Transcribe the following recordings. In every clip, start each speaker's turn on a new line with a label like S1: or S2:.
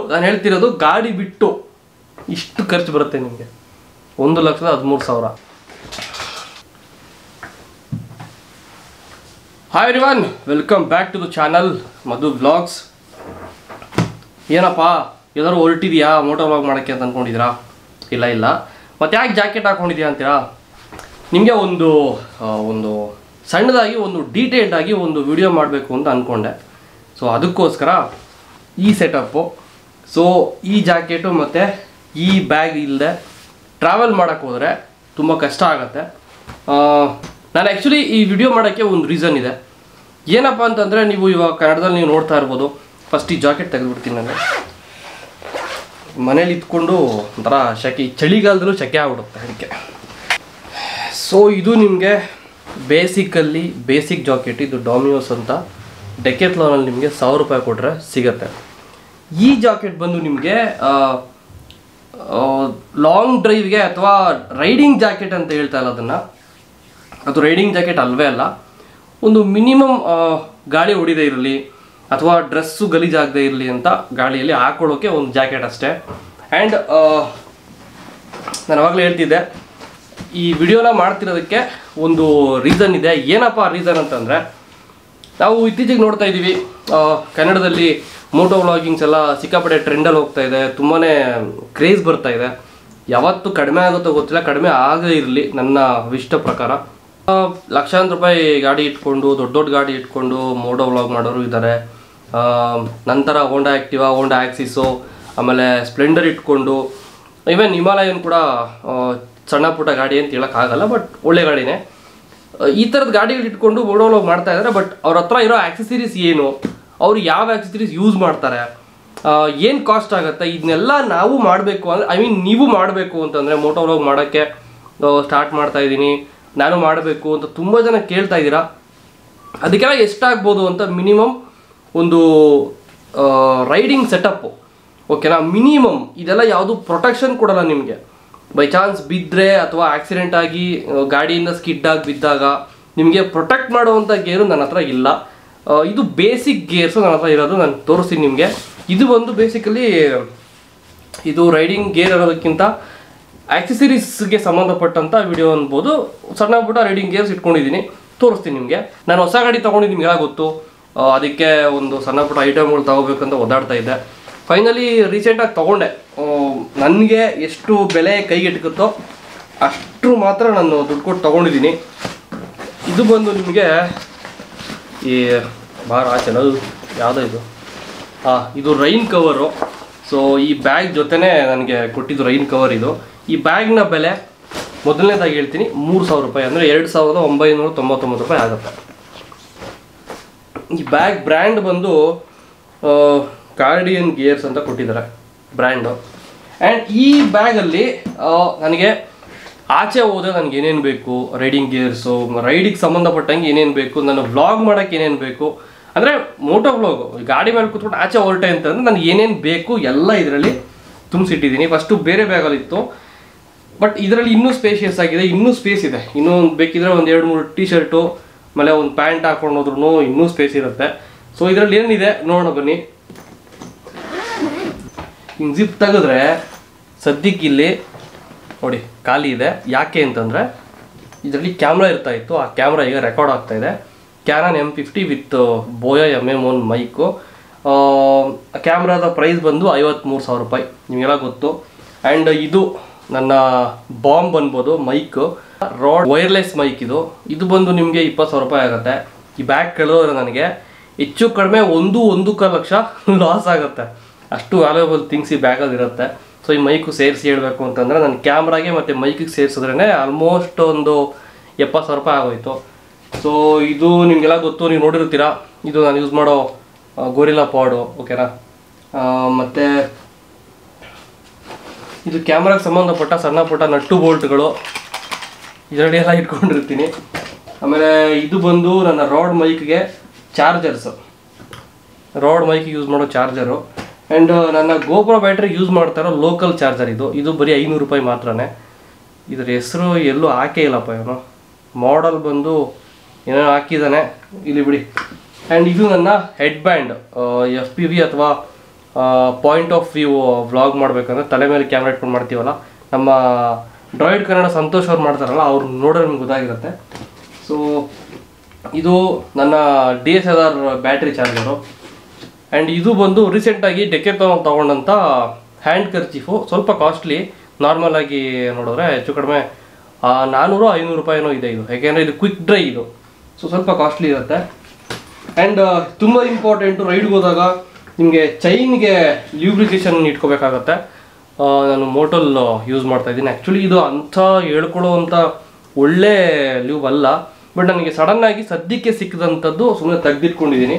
S1: ನಾನು ಹೇಳ್ತಿರೋದು ಗಾಡಿ ಬಿಟ್ಟು ಇಷ್ಟು ಖರ್ಚು ಬರುತ್ತೆ ನಿಮಗೆ ಒಂದು ಲಕ್ಷದ ಹದಿಮೂರು ಸಾವಿರ hi everyone welcome back to the channel Madhu vlogs ಏನಪ್ಪ ಎಲ್ಲರೂ ಹೊರಟಿದ್ಯಾ ಮೋಟೋ ವ್ಲಾಗ್ ಮಾಡೋಕ್ಕೆ ಅಂತ ಅಂದ್ಕೊಂಡಿದ್ದೀರಾ ಇಲ್ಲ ಇಲ್ಲ ಮತ್ತೆ ಯಾಕೆ ಜಾಕೆಟ್ ಹಾಕ್ಕೊಂಡಿದ್ಯಾ ಅಂತೀರಾ ನಿಮಗೆ ಒಂದು ಆ, ಒಂದು ಸಣ್ಣದಾಗಿ ಒಂದು ಡೀಟೇಲ್ಡ್ ಆಗಿ ಒಂದು ವಿಡಿಯೋ ಮಾಡಬೇಕು ಅಂತ ಅಂದ್ಕೊಂಡೆ ಸೊ ಅದಕ್ಕೋಸ್ಕರ ಈ ಸೆಟಪ್ಪು ಸೊ ಈ ಜಾಕೆಟು ಮತ್ತು ಈ ಬ್ಯಾಗ್ ಇಲ್ಲದೆ ಟ್ರಾವೆಲ್ ಮಾಡೋಕ್ಕೆ ಹೋದರೆ ತುಂಬ ಕಷ್ಟ ಆಗುತ್ತೆ ಆ, ನಾನು ಆ್ಯಕ್ಚುಲಿ ಈ ವಿಡಿಯೋ ಮಾಡೋಕ್ಕೆ ಒಂದು ರೀಸನ್ ಇದೆ ಏನಪ್ಪ ಅಂತಂದರೆ ನೀವು ಇವಾಗ ಕನ್ನಡದಲ್ಲಿ ನೀವು ನೋಡ್ತಾ ಇರ್ಬೋದು ಫಸ್ಟ್ ಈ ಜಾಕೆಟ್ ತೆಗೆದುಬಿಡ್ತೀನಿ ನಾನು ಮನೇಲಿ ಇದ್ಕೊಂಡು ಒಂಥರ ಶೆಕೆ ಚಳಿಗಾಲದಲ್ಲೂ ಶೆಕೆ ಆಗ್ಬಿಡುತ್ತೆ ಅದಕ್ಕೆ ಸೊ ಇದು ನಿಮಗೆ ಬೇಸಿಕಲ್ಲಿ ಬೇಸಿಕ್ ಜಾಕೆಟ್ ಇದು ಡಾಮಿಯೋಸ್ ಅಂತ ಡೆಕೆತ್ಲಾನಲ್ಲಿ ನಿಮಗೆ ಸಾವಿರ ರೂಪಾಯಿ ಕೊಟ್ಟರೆ ಸಿಗತ್ತೆ ಈ ಜಾಕೆಟ್ ಬಂದು ನಿಮಗೆ ಲಾಂಗ್ ಡ್ರೈವ್ಗೆ ಅಥವಾ ರೈಡಿಂಗ್ ಜಾಕೆಟ್ ಅಂತ ಹೇಳ್ತಾ ಇಲ್ಲ ಅದನ್ನು ಅದು ರೈಡಿಂಗ್ ಜಾಕೆಟ್ ಅಲ್ವೇ ಅಲ್ಲ ಒಂದು ಮಿನಿಮಮ್ ಗಾಳಿ ಹೊಡಿದೇ ಇರಲಿ ಅಥವಾ ಡ್ರೆಸ್ಸು ಗಲೀಜಾಗದೇ ಇರಲಿ ಅಂತ ಗಾಳಿಯಲ್ಲಿ ಹಾಕೊಳ್ಳೋಕೆ ಒಂದು ಜಾಕೆಟ್ ಅಷ್ಟೇ ಆ್ಯಂಡ್ ನಾನು ಅವಾಗಲೇ ಹೇಳ್ತಿದ್ದೆ ಈ ವಿಡಿಯೋನ ಮಾಡ್ತಿರೋದಕ್ಕೆ ಒಂದು ರೀಸನ್ ಇದೆ ಏನಪ್ಪ ರೀಸನ್ ಅಂತಂದರೆ ನಾವು ಇತ್ತೀಚೆಗೆ ನೋಡ್ತಾ ಇದ್ದೀವಿ ಆ, ಕನ್ನಡದಲ್ಲಿ ಮೋಟೋ ವ್ಲಾಗಿಂಗ್ಸ್ ಎಲ್ಲ ಸಿಕ್ಕಾಪಟ್ಟೆ ಟ್ರೆಂಡಲ್ಲಿ ಹೋಗ್ತಾ ಇದೆ ತುಂಬಾ ಕ್ರೇಜ್ ಬರ್ತಾ ಇದೆ ಯಾವತ್ತು ಕಡಿಮೆ ಆಗುತ್ತೋ ಗೊತ್ತಿಲ್ಲ ಕಡಿಮೆ ಆಗದೇ ಇರಲಿ ನನ್ನ ಇಷ್ಟ ಪ್ರಕಾರ ಆ, ಲಕ್ಷಾಂತರ ರೂಪಾಯಿ ಗಾಡಿ ಇಟ್ಕೊಂಡು ದೊಡ್ಡ ದೊಡ್ಡ ಗಾಡಿ ಇಟ್ಕೊಂಡು ಮೋಟೋ ವ್ಲಾಗ್ ಮಾಡೋರು ಇದ್ದಾರೆ ನಂತರ ಹೋಂಡಾ ಆ್ಯಕ್ಟಿವಾ ಹೋಂಡಾ ಆ್ಯಕ್ಸಿಸು ಆಮೇಲೆ ಸ್ಪ್ಲೆಂಡರ್ ಇಟ್ಕೊಂಡು ಈವನ್ ಹಿಮಾಲಯನ್ ಕೂಡ ಆ, ಸಣ್ಣ ಪುಟ್ಟ ಗಾಡಿ ಅಂತ ಹೇಳೋಕ್ಕಾಗಲ್ಲ ಬಟ್ ಒಳ್ಳೆ ಗಾಡಿನೇ ಈ ಥರದ ಗಾಡಿಗಳು ಇಟ್ಕೊಂಡು ಓಡೋಲೋಗಿ ಮಾಡ್ತಾ ಇದ್ದಾರೆ ಬಟ್ ಅವ್ರ ಹತ್ರ ಇರೋ ಆಕ್ಸೆಸರೀಸ್ ಏನು ಅವ್ರು ಯಾವ ಆಕ್ಸೆಸರೀಸ್ ಯೂಸ್ ಮಾಡ್ತಾರೆ ಏನು ಕಾಸ್ಟ್ ಆಗುತ್ತೆ ಇದನ್ನೆಲ್ಲ ನಾವು ಮಾಡಬೇಕು ಅಂದರೆ ಐ ಮೀನ್ ನೀವು ಮಾಡಬೇಕು ಅಂತಂದರೆ ಮೋಟೋಲೋಗಿ ಮಾಡೋಕ್ಕೆ ಸ್ಟಾರ್ಟ್ ಮಾಡ್ತಾ ಇದ್ದೀನಿ ನಾನು ಮಾಡಬೇಕು ಅಂತ ತುಂಬ ಜನ ಕೇಳ್ತಾ ಇದ್ದೀರಾ ಅದಕ್ಕೆಲ್ಲ ಎಷ್ಟಾಗ್ಬೋದು ಅಂತ ಮಿನಿಮಮ್ ಒಂದು ರೈಡಿಂಗ್ ಸೆಟಪ್ಪು ಓಕೆನಾ ಮಿನಿಮಮ್ ಇದೆಲ್ಲ ಯಾವುದು ಪ್ರೊಟೆಕ್ಷನ್ ಕೊಡಲ್ಲ ನಿಮಗೆ ಬೈ ಚಾನ್ಸ್ ಬಿದ್ದರೆ ಅಥವಾ ಆಕ್ಸಿಡೆಂಟ್ ಆಗಿ ಆ, ಗಾಡಿಯಿಂದ ಸ್ಕಿಡ್ ಆಗಿ ಬಿದ್ದಾಗ ನಿಮಗೆ ಪ್ರೊಟೆಕ್ಟ್ ಮಾಡುವಂಥ ಗೇರು ನನ್ನ ಹತ್ರ ಇಲ್ಲ ಆ, ಇದು ಬೇಸಿಕ್ ಗೇರ್ಸು ನನ್ನ ಹತ್ರ ಇರೋದು ನಾನು ತೋರಿಸ್ತೀನಿ ನಿಮಗೆ ಇದು ಒಂದು ಬೇಸಿಕಲಿ ಇದು ರೈಡಿಂಗ್ ಗೇರ್ ಅನ್ನೋದಕ್ಕಿಂತ ಆಕ್ಸೆಸರೀಸ್ಗೆ ಸಂಬಂಧಪಟ್ಟಂಥ ವಿಡಿಯೋ ಅನ್ಬೋದು ಸಣ್ಣ ಪುಟ್ಟ ರೈಡಿಂಗ್ ಗೇರ್ಸ್ ಇಟ್ಕೊಂಡಿದ್ದೀನಿ ತೋರಿಸ್ತೀನಿ ನಿಮಗೆ ನಾನು ಹೊಸ ಗಾಡಿ ತೊಗೊಂಡಿದ್ದೀನಿ ನಿಮ್ಗೆ ಗೊತ್ತು ಆ, ಅದಕ್ಕೆ ಒಂದು ಸಣ್ಣ ಪುಟ್ಟ ಐಟಮ್ಗಳು ತಗೋಬೇಕಂತ ಓದಾಡ್ತಾ ಇದ್ದೆ ಫೈನಲಿ ರೀಸೆಂಟಾಗಿ ತೊಗೊಂಡೆ ನನಗೆ ಎಷ್ಟು ಬೆಲೆ ಕೈಗೆ ಎಟುಕುತ್ತೋ ಅಷ್ಟು ಮಾತ್ರ ನಾನು ದುಡ್ಡು ಕೊಟ್ಟು ತೊಗೊಂಡಿದ್ದೀನಿ ಇದು ಬಂದು ನಿಮಗೆ ಈ ಬಾರ ಆಚೆನ ಯಾವುದೋ ಇದು ಹಾಂ ಇದು ರೈನ್ ಕವರು ಸೊ ಈ ಬ್ಯಾಗ್ ಜೊತೆನೇ ನನಗೆ ಕೊಟ್ಟಿದ್ದು ರೈನ್ ಕವರ್ ಇದು ಈ ಬ್ಯಾಗ್ನ ಬೆಲೆ ಮೊದಲನೇದಾಗಿ ಹೇಳ್ತೀನಿ ಮೂರು ಸಾವಿರ ರೂಪಾಯಿ ಅಂದರೆ ಎರಡು ಸಾವಿರದ ಒಂಬೈನೂರ ತೊಂಬತ್ತೊಂಬತ್ತು ರೂಪಾಯಿ ಆಗುತ್ತೆ ಈ ಬ್ಯಾಗ್ ಬ್ರ್ಯಾಂಡ್ ಬಂದು ಕಾರ್ಡಿಯನ್ ಗೇರ್ಸ್ ಅಂತ ಕೊಟ್ಟಿದ್ದಾರೆ ಬ್ರ್ಯಾಂಡು ಆ್ಯಂಡ್ ಈ ಬ್ಯಾಗಲ್ಲಿ ನನಗೆ ಆಚೆ ಹೋದ್ರೆ ನನಗೆ ಏನೇನು ಬೇಕು ರೈಡಿಂಗ್ ಗೇರ್ಸು ರೈಡಿಗೆ ಸಂಬಂಧಪಟ್ಟಂಗೆ ಏನೇನು ಬೇಕು ನಾನು ವ್ಲಾಗ್ ಮಾಡೋಕ್ಕೆ ಏನೇನು ಬೇಕು ಅಂದರೆ ಮೋಟೋ ವ್ಲಾಗು ಗಾಡಿ ಮೇಲೆ ಕೂತ್ಬಿಟ್ಟು ಆಚೆ ಹೊರಟೆ ಅಂತಂದ್ರೆ ನನಗೆ ಏನೇನು ಬೇಕು ಎಲ್ಲ ಇದರಲ್ಲಿ ತುಂಬಿಸಿಟ್ಟಿದ್ದೀನಿ ಫಸ್ಟು ಬೇರೆ ಬ್ಯಾಗಲ್ಲಿತ್ತು ಬಟ್ ಇದರಲ್ಲಿ ಇನ್ನೂ ಸ್ಪೇಷಿಯಸ್ ಆಗಿದೆ ಇನ್ನೂ ಸ್ಪೇಸ್ ಇದೆ ಇನ್ನೂ ಒಂದ್ ಬೇಕಿದ್ರೆ ಒಂದು ಎರಡು ಮೂರು ಟಿ ಶರ್ಟು ಆಮೇಲೆ ಒಂದು ಪ್ಯಾಂಟ್ ಹಾಕೊಂಡು ಹೋದ್ರೂ ಇನ್ನೂ ಸ್ಪೇಸ್ ಇರುತ್ತೆ ಸೊ ಇದರಲ್ಲಿ ಏನಿದೆ ನೋಡೋಣ ಬನ್ನಿ ಹಿಂಗೆ ಜಿಪ್ ತೆಗೆದ್ರೆ ಸದ್ಯಕ್ಕೆ ಇಲ್ಲಿ ನೋಡಿ ಖಾಲಿ ಇದೆ ಯಾಕೆ ಅಂತಂದರೆ ಇದರಲ್ಲಿ ಕ್ಯಾಮ್ರಾ ಇರ್ತಾ ಇತ್ತು ಆ ಕ್ಯಾಮ್ರಾ ಈಗ ರೆಕಾರ್ಡ್ ಆಗ್ತಾ ಇದೆ Canon M fifty with Boya M M one mic ಕ್ಯಾಮ್ರಾದ ಪ್ರೈಸ್ ಬಂದು ಐವತ್ತ್ಮೂರು ಸಾವಿರ ರೂಪಾಯಿ ನಿಮಗೆಲ್ಲ ಗೊತ್ತು ಆ್ಯಂಡ್ ಇದು ನನ್ನ ಬಾಂಬ್ ಅನ್ಬೋದು ಮೈಕ್ ರಾಡ್ ವೈರ್ಲೆಸ್ ಮೈಕ್ ಇದು ಇದು ಬಂದು ನಿಮಗೆ ಇಪ್ಪತ್ತು ಸಾವಿರ ರೂಪಾಯಿ ಆಗುತ್ತೆ ಈ ಬ್ಯಾಗ್ ಕಳೆದೋದ್ರೆ ನನಗೆ ಹೆಚ್ಚು ಕಡಿಮೆ ಒಂದು ಒಂದು ಕಾಲು ಲಕ್ಷ ಲಾಸ್ ಆಗುತ್ತೆ ಅಷ್ಟು ವ್ಯಾಲ್ಯೂಬಲ್ ಥಿಂಗ್ಸ್ ಈ ಬ್ಯಾಗಲ್ಲಿ ಇರುತ್ತೆ ಸೊ ಈ ಮೈಕು ಸೇರಿಸಿ ಹೇಳಬೇಕು ಅಂತಂದರೆ ನನ್ನ ಕ್ಯಾಮ್ರಾಗೆ ಮತ್ತು ಮೈಕಿಗೆ ಸೇರಿಸಿದ್ರೇ ಆಲ್ಮೋಸ್ಟ್ ಒಂದು ಎಪ್ಪತ್ತು ಸಾವಿರ ರೂಪಾಯಿ ಆಗೋಯ್ತು ಸೊ ಇದು ನಿಮಗೆಲ್ಲ ಗೊತ್ತು ನೀವು ನೋಡಿರ್ತೀರಾ ಇದು ನಾನು ಯೂಸ್ ಮಾಡೋ ಗೋರಿಲ್ಲಾ ಪಾಡು ಓಕೆನಾ ಮತ್ತು ಇದು ಕ್ಯಾಮ್ರಾಗೆ ಸಂಬಂಧಪಟ್ಟ ಸಣ್ಣ ಪುಟ್ಟ ನಟ್ಟು ಬೋಲ್ಟ್ಗಳು ಇದರಲ್ಲಿ ಎಲ್ಲ ಇಟ್ಕೊಂಡಿರ್ತೀನಿ ಆಮೇಲೆ ಇದು ಬಂದು ನನ್ನ ರಾಡ್ ಮೈಕ್ಗೆ ಚಾರ್ಜರ್ಸ್ ರಾಡ್ ಮೈಕ್ ಯೂಸ್ ಮಾಡೋ ಚಾರ್ಜರು ಆ್ಯಂಡ್ ನನ್ನ ಗೋಪ್ರೋ ಬ್ಯಾಟ್ರಿ ಯೂಸ್ ಮಾಡ್ತಾರೋ ಲೋಕಲ್ ಚಾರ್ಜರ್ ಇದು ಇದು ಬರೀ ಐನೂರು ರೂಪಾಯಿ ಮಾತ್ರನೇ ಇದ್ರ ಹೆಸರು ಎಲ್ಲೂ ಹಾಕೇ ಇಲ್ಲಪ್ಪ ಇವನು ಮಾಡಲ್ ಬಂದು ಏನೋ ಹಾಕಿದ್ದಾನೆ ಇಲ್ಲಿ ಬಿಡಿ ಆ್ಯಂಡ್ ಇದು ನನ್ನ head band F P V ಅಥವಾ ಪಾಯಿಂಟ್ ಆಫ್ ವ್ಯೂ ವ್ಲಾಗ್ ಮಾಡಬೇಕಂದ್ರೆ ತಲೆ ಮೇಲೆ ಕ್ಯಾಮ್ರಾ ಇಟ್ಕೊಂಡು ಮಾಡ್ತೀವಲ್ಲ ನಮ್ಮ ಡ್ರಾಯ್ಡ್ ಕನ್ನಡ ಸಂತೋಷ್ ಅವ್ರು ಮಾಡ್ತಾರಲ್ಲ ಅವ್ರು ನೋಡಿದ್ರೆ ನಿಮ್ಗೆ ಗೊತ್ತಾಗಿರುತ್ತೆ ಸೊ ಇದು ನನ್ನ D S L R battery charger and ಇದು ಬಂದು ರೀಸೆಂಟಾಗಿ ಡೆಕೆಥಾನ್ ತೊಗೊಂಡಂಥ ಹ್ಯಾಂಡ್ ಕರ್ಚೀಫು ಸ್ವಲ್ಪ ಕಾಸ್ಟ್ಲಿ ನಾರ್ಮಲ್ ಆಗಿ ನೋಡಿದ್ರೆ ಹೆಚ್ಚು ಕಡಿಮೆ ಆ, ನಾನ್ನೂರು ಐನೂರು ರೂಪಾಯಿನೋ ಇದೆ ಇದು ಯಾಕೆಂದರೆ ಇದು ಕ್ವಿಕ್ ಡ್ರೈ ಇದು ಸೊ ಸ್ವಲ್ಪ ಕಾಸ್ಟ್ಲಿ ಇರುತ್ತೆ ಆ್ಯಂಡ್ ತುಂಬ ಇಂಪಾರ್ಟೆಂಟು ರೈಡ್ಗೆ ಹೋದಾಗ ನಿಮಗೆ ಚೈನ್ಗೆ ಲ್ಯೂಬ್ರಿಕೇಶನ್ ಇಟ್ಕೋಬೇಕಾಗತ್ತೆ ಆ, ನಾನು ಮೋಟಲ್ ಯೂಸ್ ಮಾಡ್ತಾ ಇದ್ದೀನಿ ಆ್ಯಕ್ಚುಲಿ ಇದು ಅಂಥ ಹೇಳ್ಕೊಳ್ಳೋವಂಥ ಒಳ್ಳೆ ಲ್ಯೂಬ್ ಅಲ್ಲ ಬಟ್ ನನಗೆ ಸಡನ್ನಾಗಿ ಸದ್ಯಕ್ಕೆ ಸಿಕ್ಕಿದಂಥದ್ದು ಸುಮ್ಮನೆ ತೆಗ್ದಿಟ್ಕೊಂಡಿದ್ದೀನಿ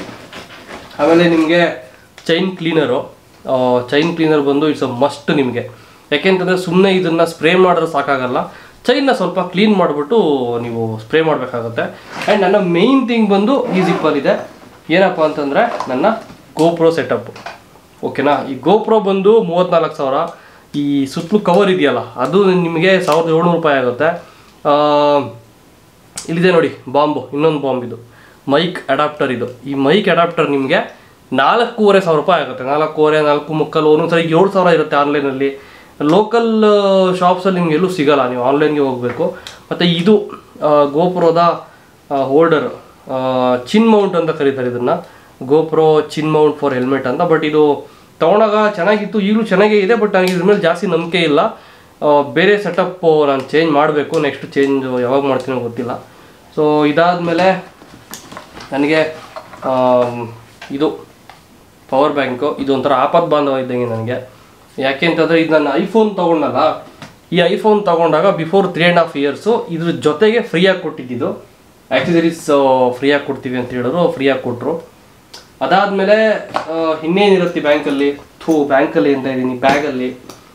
S1: ಆಮೇಲೆ ನಿಮಗೆ ಚೈನ್ ಕ್ಲೀನರು ಚೈನ್ ಕ್ಲೀನರ್ ಬಂದು ಇಟ್ಸ್ ಅ ಮಸ್ಟ್ ನಿಮಗೆ ಯಾಕೆಂತಂದರೆ ಸುಮ್ಮನೆ ಇದನ್ನು ಸ್ಪ್ರೇ ಮಾಡಿದ್ರೆ ಸಾಕಾಗಲ್ಲ ಚೈನ್ನ ಸ್ವಲ್ಪ ಕ್ಲೀನ್ ಮಾಡಿಬಿಟ್ಟು ನೀವು ಸ್ಪ್ರೇ ಮಾಡಬೇಕಾಗುತ್ತೆ ಆ್ಯಂಡ್ ನನ್ನ ಮೇಯ್ನ್ ಥಿಂಗ್ ಬಂದು ಈ ಜಿಪ್ಪಲ್ಲಿದೆ ಏನಪ್ಪ ಅಂತಂದರೆ ನನ್ನ ಗೋಪ್ರೋ ಸೆಟಪ್ ಓಕೆನಾ ಈ ಗೋಪ್ರೋ ಬಂದು ಮೂವತ್ತ್ನಾಲ್ಕು ಸಾವಿರ ಈ ಸುತ್ತಲೂ ಕವರ್ ಇದೆಯಲ್ಲ ಅದು ನಿಮಗೆ ಸಾವಿರದ ಏಳ್ನೂರು ರೂಪಾಯಿ ಆಗುತ್ತೆ ಆ, ಇಲ್ಲಿದೆ ನೋಡಿ ಬಾಂಬು ಇನ್ನೊಂದು ಬಾಂಬ್ ಇದು ಮೈಕ್ ಅಡಾಪ್ಟರ್ ಇದು ಈ ಮೈಕ್ ಅಡಾಪ್ಟರ್ ನಿಮಗೆ ನಾಲ್ಕೂವರೆ ಸಾವಿರ ರೂಪಾಯಿ ಆಗುತ್ತೆ ನಾಲ್ಕೂವರೆ ನಾಲ್ಕು ಮುಕ್ಕಲು ಒಂದೊಂದ್ಸರಿ ಏಳು ಸಾವಿರ ಇರುತ್ತೆ ಆನ್ಲೈನಲ್ಲಿ ಲೋಕಲ್ ಶಾಪ್ಸಲ್ಲಿ ನಿಮ್ಗೆ ಎಲ್ಲೂ ಸಿಗಲ್ಲ ನೀವು ಆನ್ಲೈನ್ಗೆ ಹೋಗಬೇಕು ಮತ್ತು ಇದು ಗೋಪ್ರೋದ ಹೋಲ್ಡರ್ ಚಿನ್ ಮೌಂಟ್ ಅಂತ ಕರೀತಾರೆ ಇದನ್ನು GoPro chin mount for helmet ಅಂತ ಬಟ್ ಇದು ತೊಗೊಂಡಾಗ ಚೆನ್ನಾಗಿತ್ತು ಈಗಲೂ ಚೆನ್ನಾಗೇ ಇದೆ ಬಟ್ ನನಗೆ ಇದ್ರ ಮೇಲೆ ಜಾಸ್ತಿ ನಂಬಿಕೆ ಇಲ್ಲ ಆ, ಬೇರೆ ಸೆಟಪ್ಪು ನಾನು ಚೇಂಜ್ ಮಾಡಬೇಕು ನೆಕ್ಸ್ಟ್ ಚೇಂಜ್ ಯಾವಾಗ ಮಾಡ್ತೀನೋ ಗೊತ್ತಿಲ್ಲ ಸೊ ಇದಾದಮೇಲೆ ನನಗೆ ಆಮ್, ಇದು ಪವರ್ ಬ್ಯಾಂಕು ಇದು ಒಂಥರ ಆಪತ್ ಬಾಂಧವ ಇದ್ದಂಗೆ ನನಗೆ ಯಾಕೆ ಅಂತಂದರೆ ಇದು ನಾನು ಐಫೋನ್ ತೊಗೊಂಡಲ್ಲ ಈ ಐಫೋನ್ ತೊಗೊಂಡಾಗ before three and half years ಇದ್ರ ಜೊತೆಗೆ ಫ್ರೀಯಾಗಿ ಕೊಟ್ಟಿದ್ದು ಆ್ಯಕ್ಸಸರೀಸ್ ಫ್ರೀಯಾಗಿ ಕೊಡ್ತೀವಿ ಅಂತ ಹೇಳಿದ್ರು ಫ್ರೀಯಾಗಿ ಕೊಟ್ಟರು ಅದಾದಮೇಲೆ ಇನ್ನೇನಿರುತ್ತೆ ಬ್ಯಾಂಕಲ್ಲಿ ಥೂ ಬ್ಯಾಂಕಲ್ಲಿ ಅಂತ ಇದ್ದೀನಿ ಬ್ಯಾಗಲ್ಲಿ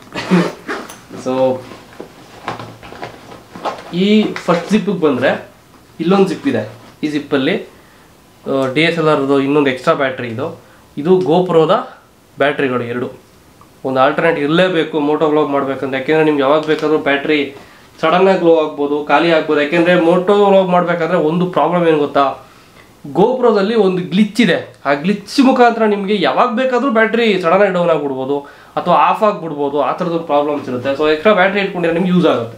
S1: ಸೊ ಈ ಫಸ್ಟ್ ಜಿಪ್ಪಿಗೆ ಬಂದರೆ ಇಲ್ಲೊಂದು ಜಿಪ್ ಇದೆ ಈ ಜಿಪ್ಪಲ್ಲಿ ಡಿ ಎಸ್ ಎಲ್ ಆರ್ದು ಇನ್ನೊಂದು ಎಕ್ಸ್ಟ್ರಾ ಬ್ಯಾಟ್ರಿ ಇದು ಇದು ಗೋಪ್ರೋದ ಬ್ಯಾಟ್ರಿಗಳು ಎರಡು ಒಂದು ಆಲ್ಟರ್ನೇಟ್ ಇರಲೇಬೇಕು ಮೋಟೋ ವ್ಲಾಗ್ ಮಾಡ್ಬೇಕಂತ ಯಾಕೆಂದರೆ ನಿಮ್ಗೆ ಯಾವಾಗ ಬೇಕಾದ್ರೂ ಬ್ಯಾಟ್ರಿ ಸಡನ್ನಾಗಿ ಗ್ಲೋ ಆಗ್ಬೋದು ಖಾಲಿ ಆಗ್ಬೋದು ಯಾಕೆಂದರೆ ಮೋಟೋ ವ್ಲಾಗ್ ಮಾಡಬೇಕಾದ್ರೆ ಒಂದು ಪ್ರಾಬ್ಲಮ್ ಏನು ಗೊತ್ತಾ ಗೋಪ್ರೋದಲ್ಲಿ ಒಂದು ಗ್ಲಿಚ್ ಇದೆ ಆ ಗ್ಲಿಚ್ ಮುಖಾಂತರ ನಿಮಗೆ ಯಾವಾಗ ಬೇಕಾದರೂ ಬ್ಯಾಟ್ರಿ ಸಡನ್ನಾಗಿ ಡೌನ್ ಆಗಿಬಿಡ್ಬೋದು ಅಥವಾ ಆಫ್ ಆಗಿಬಿಡ್ಬೋದು ಆ ಥರದ್ದು ಪ್ರಾಬ್ಲಮ್ಸ್ ಇರುತ್ತೆ ಸೊ ಎಕ್ಸ್ಟ್ರಾ ಬ್ಯಾಟ್ರಿ ಇಟ್ಕೊಂಡಿದ್ರೆ ನಿಮ್ಗೆ ಯೂಸ್ ಆಗುತ್ತೆ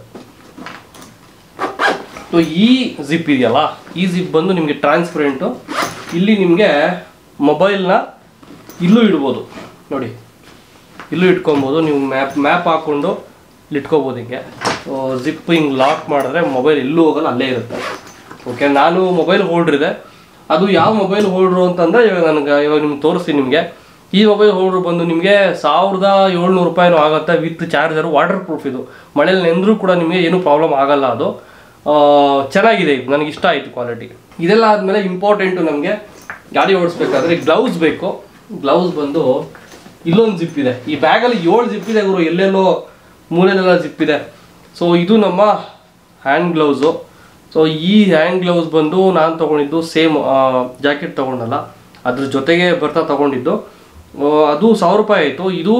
S1: ಸೊ ಈ ಜಿಪ್ ಇದೆಯಲ್ಲ ಈ ಜಿಪ್ ಬಂದು ನಿಮಗೆ ಟ್ರಾನ್ಸ್ಪರೆಂಟು ಇಲ್ಲಿ ನಿಮಗೆ ಮೊಬೈಲ್ನ ಇಲ್ಲೂ ಇಡ್ಬೋದು ನೋಡಿ ಇಲ್ಲೂ ಇಟ್ಕೊಬೋದು ನೀವು ಮ್ಯಾಪ್ ಮ್ಯಾಪ್ ಹಾಕ್ಕೊಂಡು ಇಲ್ಲಿ ಇಟ್ಕೋಬೋದು ಹಿಂಗೆ ಜಿಪ್ ಹಿಂಗೆ ಲಾಕ್ ಮಾಡಿದ್ರೆ ಮೊಬೈಲ್ ಎಲ್ಲೂ ಹೋಗಲ್ಲ ಅಲ್ಲೇ ಇರುತ್ತೆ ಓಕೆ ನಾನು ಮೊಬೈಲ್ ಹೋಲ್ಡ್ರ್ ಇದೆ ಅದು ಯಾವ ಮೊಬೈಲ್ ಹೋಲ್ಡ್ರು ಅಂತಂದರೆ ಇವಾಗ ನನಗೆ ಇವಾಗ ನಿಮ್ಗೆ ತೋರಿಸ್ತೀನಿ ನಿಮಗೆ ಈ ಮೊಬೈಲ್ ಹೋಲ್ಡ್ರು ಬಂದು ನಿಮಗೆ ಸಾವಿರದ ಏಳ್ನೂರು ರೂಪಾಯಿನೂ ಆಗುತ್ತೆ ವಿತ್ ಚಾರ್ಜರು ವಾಟರ್ ಪ್ರೂಫ್ ಇದು ಮಳೇಲಿ ನೆಂದರೂ ಕೂಡ ನಿಮಗೆ ಏನೂ ಪ್ರಾಬ್ಲಮ್ ಆಗಲ್ಲ ಅದು ಆ, ಚೆನ್ನಾಗಿದೆ ಇದು ನನಗೆ ಇಷ್ಟ ಆಯಿತು ಕ್ವಾಲಿಟಿ ಇದೆಲ್ಲ ಆದಮೇಲೆ ಇಂಪಾರ್ಟೆಂಟು ನಮಗೆ ಗಾಡಿ ಓಡಿಸ್ಬೇಕಾದ್ರೆ ಗ್ಲೌಸ್ ಬೇಕು ಗ್ಲೌಸ್ ಬಂದು ಇಲ್ಲೊಂದು ಜಿಪ್ ಇದೆ ಈ ಬ್ಯಾಗಲ್ಲಿ ಏಳು ಜಿಪ್ ಇದೆ ಗುರು ಎಲ್ಲೆಲ್ಲೋ ಮೂಲೆಲೆಲ್ಲ ಜಿಪ್ ಇದೆ ಸೊ ಇದು ನಮ್ಮ ಹ್ಯಾಂಡ್ ಗ್ಲೌಸು ಸೊ ಈ ಹ್ಯಾಂಡ್ ಗ್ಲೌಸ್ ಬಂದು ನಾನು ತೊಗೊಂಡಿದ್ದು ಸೇಮ್ ಜಾಕೆಟ್ ತೊಗೊಂಡಲ್ಲ ಅದ್ರ ಜೊತೆಗೆ ಬರ್ತಾ ತೊಗೊಂಡಿದ್ದು ಆ, ಅದು ಸಾವಿರ ರೂಪಾಯಿ ಆಯಿತು ಇದು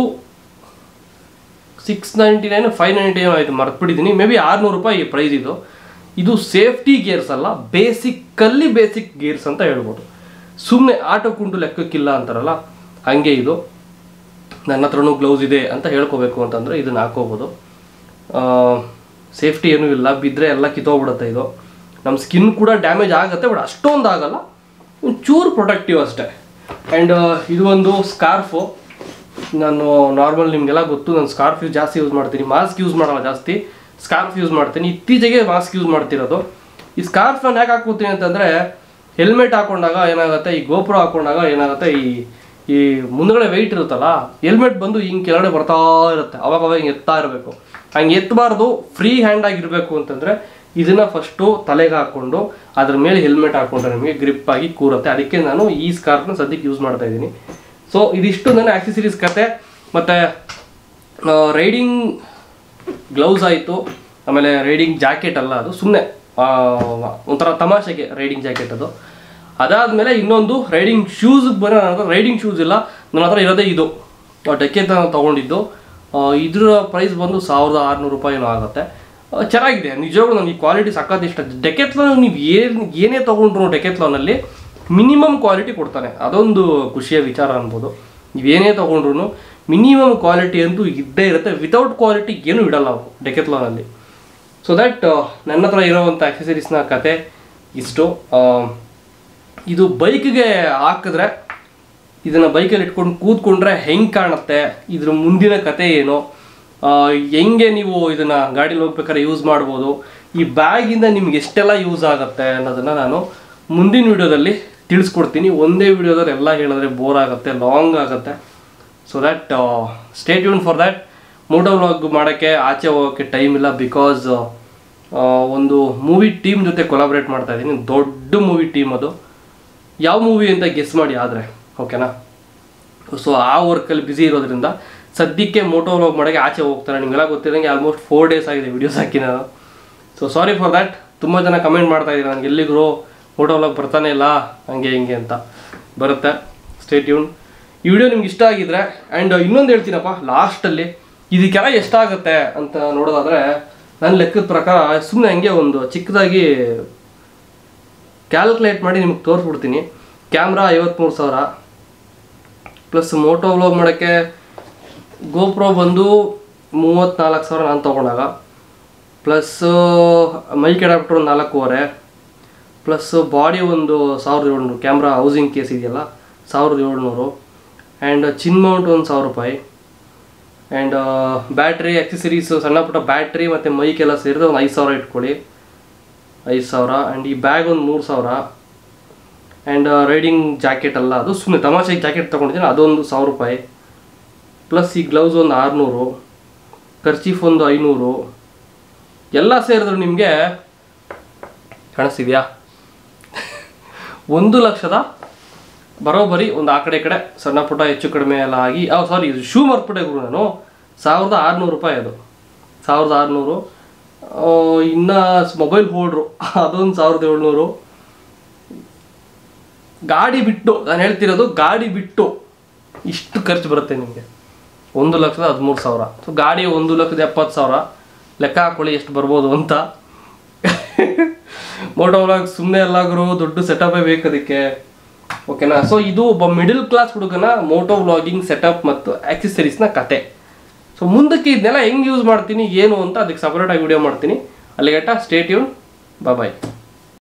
S1: six ninety nine five ninety nine ಆಯಿತು ಮರ್ತ್ಬಿಟ್ಟಿದ್ದೀನಿ ಮೇ ಬಿ ಆರುನೂರು ರೂಪಾಯಿ ಪ್ರೈಸ್ ಇದು ಇದು ಸೇಫ್ಟಿ ಗೇರ್ಸ್ ಅಲ್ಲ ಬೇಸಿಕ್ಕಲ್ಲಿ ಬೇಸಿಕ್ ಗೇರ್ಸ್ ಅಂತ ಹೇಳ್ಬೋದು ಸುಮ್ಮನೆ ಆಟೋ ಕುಂಟು ಲೆಕ್ಕಕ್ಕಿಲ್ಲ ಅಂತಾರಲ್ಲ ಹಾಗೆ ಇದು ನನ್ನ ಹತ್ರನೂ ಗ್ಲೌಸ್ ಇದೆ ಅಂತ ಹೇಳ್ಕೋಬೇಕು ಅಂತಂದರೆ ಇದನ್ನು ಹಾಕೋಬೋದು ಸೇಫ್ಟಿ ಏನೂ ಇಲ್ಲ ಬಿದ್ದರೆ ಎಲ್ಲ ಕಿತ್ತೋಗ್ಬಿಡುತ್ತೆ ಇದು ನಮ್ಮ ಸ್ಕಿನ್ ಕೂಡ ಡ್ಯಾಮೇಜ್ ಆಗುತ್ತೆ ಬಟ್ ಅಷ್ಟೊಂದು ಆಗಲ್ಲ ಒಂಚೂರು ಪ್ರೊಟೆಕ್ಟಿವ್ ಅಷ್ಟೇ ಆ್ಯಂಡ್ ಇದು ಒಂದು ಸ್ಕಾರ್ಫು ನಾನು ನಾರ್ಮಲ್ ನಿಮಗೆಲ್ಲ ಗೊತ್ತು ನಾನು ಸ್ಕಾರ್ಫ್ ಯೂಸ್ ಜಾಸ್ತಿ ಯೂಸ್ ಮಾಡ್ತೀನಿ ಮಾಸ್ಕ್ ಯೂಸ್ ಮಾಡಲ್ಲ ಜಾಸ್ತಿ ಸ್ಕಾರ್ಫ್ ಯೂಸ್ ಮಾಡ್ತೀನಿ ಇತ್ತೀಚೆಗೆ ಮಾಸ್ಕ್ ಯೂಸ್ ಮಾಡ್ತಿರೋದು ಈ ಸ್ಕಾರ್ಫ್ ನಾನು ಯಾಕೆ ಹಾಕೋತೀನಿ ಅಂತಂದರೆ ಹೆಲ್ಮೆಟ್ ಹಾಕೊಂಡಾಗ ಏನಾಗುತ್ತೆ ಈ ಗೋಪುರ ಹಾಕೊಂಡಾಗ ಏನಾಗುತ್ತೆ ಈ ಈ ಮುಂದ್ಗಡೆ ವೆಯ್ಟ್ ಇರುತ್ತಲ್ಲ ಹೆಲ್ಮೆಟ್ ಬಂದು ಹಿಂಗೆ ಕೆಳಗಡೆ ಬರ್ತಾ ಇರುತ್ತೆ ಅವಾಗ ಅವಾಗ ಹಿಂಗೆ ಎತ್ತಾ ಇರಬೇಕು ಹಂಗೆ ಎತ್ತಬಾರ್ದು ಫ್ರೀ ಹ್ಯಾಂಡ್ ಆಗಿರಬೇಕು ಅಂತಂದರೆ ಇದನ್ನು ಫಸ್ಟು ತಲೆಗೆ ಹಾಕ್ಕೊಂಡು ಅದ್ರ ಮೇಲೆ ಹೆಲ್ಮೆಟ್ ಹಾಕ್ಕೊಂಡ್ರೆ ನಿಮಗೆ ಗ್ರಿಪ್ ಆಗಿ ಕೂರುತ್ತೆ ಅದಕ್ಕೆ ನಾನು ಈ ಸ್ಕಾರ್ಫ್ನ ಸದ್ಯಕ್ಕೆ ಯೂಸ್ ಮಾಡ್ತಾ ಇದ್ದೀನಿ ಸೊ ಇದಿಷ್ಟು ನನ್ನ ಆಕ್ಸೆಸರೀಸ್ ಕತೆ ಮತ್ತು ರೈಡಿಂಗ್ ಗ್ಲೌಸ್ ಆಯಿತು ಆಮೇಲೆ ರೈಡಿಂಗ್ ಜಾಕೆಟ್ ಅಲ್ಲ ಅದು ಸುಮ್ಮನೆ ಒಂಥರ ತಮಾಷೆಗೆ ರೈಡಿಂಗ್ ಜಾಕೆಟ್ ಅದು ಅದಾದಮೇಲೆ ಇನ್ನೊಂದು ರೈಡಿಂಗ್ ಶೂಸ್ಗೆ ಬರೋ ನನ್ನ ಹತ್ರ ರೈಡಿಂಗ್ ಶೂಸ್ ಇಲ್ಲ ನನ್ನ ಹತ್ರ ಇರೋದೇ ಇದು ಡೆಕ್ಕೆ ನಾನು ತೊಗೊಂಡಿದ್ದು ಆ, ಇದ್ರ ಪ್ರೈಸ್ ಬಂದು ಸಾವಿರದ ಆರುನೂರು ರೂಪಾಯಿನೂ ಆಗುತ್ತೆ ಆ, ಚೆನ್ನಾಗಿದೆ ನಿಜವಾಗ್ಲೂ ನನಗೆ ಕ್ವಾಲಿಟಿ ಸಖತ್ ಇಷ್ಟ ಡೆಕೆತ್ಲಾನ್ ನೀವು ಏನು ಏನೇ ತೊಗೊಂಡ್ರು ಡೆಕೆತ್ಲಾನಲ್ಲಿ ಮಿನಿಮಮ್ ಕ್ವಾಲಿಟಿ ಕೊಡ್ತಾನೆ ಅದೊಂದು ಖುಷಿಯ ವಿಚಾರ ಅನ್ಬೋದು ನೀವೇನೇ ತೊಗೊಂಡ್ರು ಮಿನಿಮಮ್ ಕ್ವಾಲಿಟಿ ಅಂತೂ ಇದ್ದೇ ಇರುತ್ತೆ ವಿತೌಟ್ ಕ್ವಾಲಿಟಿ ಏನೂ ಇಡಲ್ಲ ಅವರು ಡೆಕೆತ್ಲಾನಲ್ಲಿ ಸೊ ದ್ಯಾಟ್ ನನ್ನ ಹತ್ರ ಇರೋವಂಥ ಆಕ್ಸೆಸರೀಸ್ನ ಕತೆ ಇಷ್ಟು ಆ, ಇದು ಬೈಕ್ಗೆ ಹಾಕಿದ್ರೆ ಇದನ್ನು ಬೈಕಲ್ಲಿ ಇಟ್ಕೊಂಡು ಕೂತ್ಕೊಂಡ್ರೆ ಹೆಂಗೆ ಕಾಣುತ್ತೆ ಇದ್ರ ಮುಂದಿನ ಕತೆ ಏನು ಆ, ಹೆಂಗೆ ನೀವು ಇದನ್ನು ಗಾಡೀಲಿ ಹೋಗ್ಬೇಕಾದ್ರೆ ಯೂಸ್ ಮಾಡ್ಬೋದು ಈ ಬ್ಯಾಗಿಂದ ನಿಮ್ಗೆ ಎಷ್ಟೆಲ್ಲ ಯೂಸ್ ಆಗುತ್ತೆ ಅನ್ನೋದನ್ನು ನಾನು ಮುಂದಿನ ವಿಡಿಯೋದಲ್ಲಿ ತಿಳಿಸ್ಕೊಡ್ತೀನಿ ಒಂದೇ ವಿಡಿಯೋದಲ್ಲಿ ಎಲ್ಲ ಹೇಳಿದ್ರೆ ಬೋರ್ ಆಗುತ್ತೆ ಲಾಂಗ್ ಆಗುತ್ತೆ so that stay tune for that moto vlog ಮಾಡೋಕ್ಕೆ ಆಚೆ ಹೋಗೋಕ್ಕೆ ಟೈಮ್ ಇಲ್ಲ ಬಿಕಾಸ್ ಒಂದು ಮೂವಿ ಟೀಮ್ ಜೊತೆ ಕೊಲಾಬ್ರೇಟ್ ಮಾಡ್ತಾ ಇದ್ದೀನಿ ದೊಡ್ಡ ಮೂವಿ ಟೀಮ್ ಅದು ಯಾವ ಮೂವಿ ಅಂತ ಗೆಸ್ ಮಾಡಿ ಆದರೆ ಓಕೆನಾ ಸೊ ಆ ವರ್ಕಲ್ಲಿ ಬ್ಯುಸಿ ಇರೋದ್ರಿಂದ ಸದ್ಯಕ್ಕೆ ಮೋಟೋ ವ್ಲಾಗ್ ಮಾಡೋಕ್ಕೆ ಆಚೆ ಹೋಗ್ತಾರೆ ನಿಮಗೆಲ್ಲ ಗೊತ್ತಿರೋಂಗೆ ಆಲ್ಮೋಸ್ಟ್ ಫೋರ್ ಡೇಸ್ ಆಗಿದೆ ವಿಡಿಯೋಸ್ ಹಾಕಿ ನಾನು ಸೊ ಸಾರಿ ಫಾರ್ ದ್ಯಾಟ್ ತುಂಬ ಜನ ಕಮೆಂಟ್ ಮಾಡ್ತಾ ಇದ್ದೀರಾ ನನಗೆ ಎಲ್ಲಿಗೂ ಮೋಟೋ ವ್ಲಾಗ್ ಬರ್ತಾನೆ ಇಲ್ಲ ಹಂಗೆ ಹಿಂಗೆ ಅಂತ ಬರುತ್ತೆ ಸ್ಟೇ ಟ್ಯೂನ್ ಈ ವಿಡಿಯೋ ನಿಮ್ಗೆ ಇಷ್ಟ ಆಗಿದ್ರೆ ಆ್ಯಂಡ್ ಇನ್ನೊಂದು ಹೇಳ್ತೀನಪ್ಪ ಲಾಸ್ಟಲ್ಲಿ ಇದಕ್ಕೆಲ್ಲ ಎಷ್ಟಾಗುತ್ತೆ ಅಂತ ನೋಡೋದಾದ್ರೆ ನನ್ನ ಲೆಕ್ಕದ ಪ್ರಕಾರ ಸುಮ್ಮನೆ ಹಂಗೆ ಒಂದು ಚಿಕ್ಕದಾಗಿ ಕ್ಯಾಲ್ಕುಲೇಟ್ ಮಾಡಿ ನಿಮ್ಗೆ ತೋರಿಸ್ಬಿಡ್ತೀನಿ ಕ್ಯಾಮ್ರಾ ಐವತ್ತ್ಮೂರು ಸಾವಿರ ಪ್ಲಸ್ ಮೋಟೋ ವ್ಲಾಗ್ ಮಾಡೋಕ್ಕೆ ಗೋಪ್ರೋ ಬಂದು ಮೂವತ್ತ್ನಾಲ್ಕು ಸಾವಿರ ನಾನು ತೊಗೊಂಡಾಗ ಪ್ಲಸ್ ಮೈಕ್ ಅಡಾಪ್ಟರ್ ಒಂದು ನಾಲ್ಕೂವರೆ ಪ್ಲಸ್ ಬಾಡಿ ಒಂದು ಸಾವಿರದ ಏಳ್ನೂರು ಕ್ಯಾಮ್ರಾ ಹೌಸಿಂಗ್ ಕೇಸ್ ಇದೆಯಲ್ಲ ಸಾವಿರದ ಏಳ್ನೂರು ಆ್ಯಂಡ್ ಚಿನ್ ಮೌಂಟ್ ಒಂದು ಸಾವಿರ ರೂಪಾಯಿ ಆ್ಯಂಡ್ ಬ್ಯಾಟ್ರಿ ಆಕ್ಸೆಸರೀಸ್ ಸಣ್ಣ ಪುಟ್ಟ ಬ್ಯಾಟ್ರಿ ಮತ್ತು ಮೈಕ್ ಎಲ್ಲ ಸೇರಿದ್ರೆ ಒಂದು ಐದು ಸಾವಿರ ಇಟ್ಕೊಳ್ಳಿ ಐದು ಸಾವಿರ ಆ್ಯಂಡ್ ಈ ಬ್ಯಾಗ್ ಒಂದು ಮೂರು ಸಾವಿರ ಆ್ಯಂಡ್ ರೈಡಿಂಗ್ ಜಾಕೆಟ್ ಅಲ್ಲ ಅದು ಸುಮ್ಮನೆ ತಮಾಷೆಗೆ ಜಾಕೆಟ್ ತೊಗೊಂಡಿದ್ದೀನಿ ಅದೊಂದು ಸಾವಿರ ರೂಪಾಯಿ ಪ್ಲಸ್ ಈ ಗ್ಲೌಸ್ ಒಂದು ಆರುನೂರು ಖರ್ಚೀಫ್ ಒಂದು ಐನೂರು ಎಲ್ಲ ಸೇರಿದ್ರು ನಿಮಗೆ ಕಾಣಿಸ್ತಿದ್ಯಾ ಒಂದು ಲಕ್ಷದ ಬರೋಬ್ಬರಿ ಒಂದು ಆ ಕಡೆ ಈ ಕಡೆ ಸಣ್ಣ ಪುಟ್ಟ ಹೆಚ್ಚು ಕಡಿಮೆ ಎಲ್ಲ ಆಗಿ ಆ ಸಾರಿ ಶೂ ಮರ್ಪುಟೆ ಗುರು ನಾನು ಸಾವಿರದ ಆರುನೂರು ರೂಪಾಯಿ ಅದು ಸಾವಿರದ ಆರುನೂರು ಇನ್ನು ಮೊಬೈಲ್ ಹೋಲ್ಡ್ರು ಅದೊಂದು ಸಾವಿರದ ಏಳ್ನೂರು ಗಾಡಿ ಬಿಟ್ಟು ನಾನು ಹೇಳ್ತಿರೋದು ಗಾಡಿ ಬಿಟ್ಟು ಇಷ್ಟು ಖರ್ಚು ಬರುತ್ತೆ ನಿಮಗೆ ಒಂದು ಲಕ್ಷದ ಹದಿಮೂರು ಸಾವಿರ ಸೊ ಗಾಡಿ ಒಂದು ಲಕ್ಷದ ಎಪ್ಪತ್ತು ಸಾವಿರ ಲೆಕ್ಕ ಹಾಕೊಳ್ಳಿ ಎಷ್ಟು ಬರ್ಬೋದು ಅಂತ ಮೋಟೋ ವ್ಲಾಗ್ ಸುಮ್ಮನೆ ಎಲ್ಲಾಗರು ದೊಡ್ಡ ಸೆಟಪೇ ಬೇಕು ಅದಕ್ಕೆ ಓಕೆನಾ ಸೊ ಇದು ಒಬ್ಬ ಮಿಡಲ್ ಕ್ಲಾಸ್ ಹುಡುಗನ ಮೋಟೋ ವ್ಲಾಗಿಂಗ್ ಸೆಟಪ್ ಮತ್ತು ಆಕ್ಸೆಸರೀಸ್ನ ಕತೆ ಸೊ ಮುಂದಕ್ಕೆ ಇದನ್ನೆಲ್ಲ ಹೆಂಗೆ ಯೂಸ್ ಮಾಡ್ತೀನಿ ಏನು ಅಂತ ಅದಕ್ಕೆ ಸಪ್ರೇಟಾಗಿ ವಿಡಿಯೋ ಮಾಡ್ತೀನಿ ಅಲ್ಲಿಗಟ್ಟ ಸ್ಟೇಟ್ಯೂನ್ ಬಾಯ್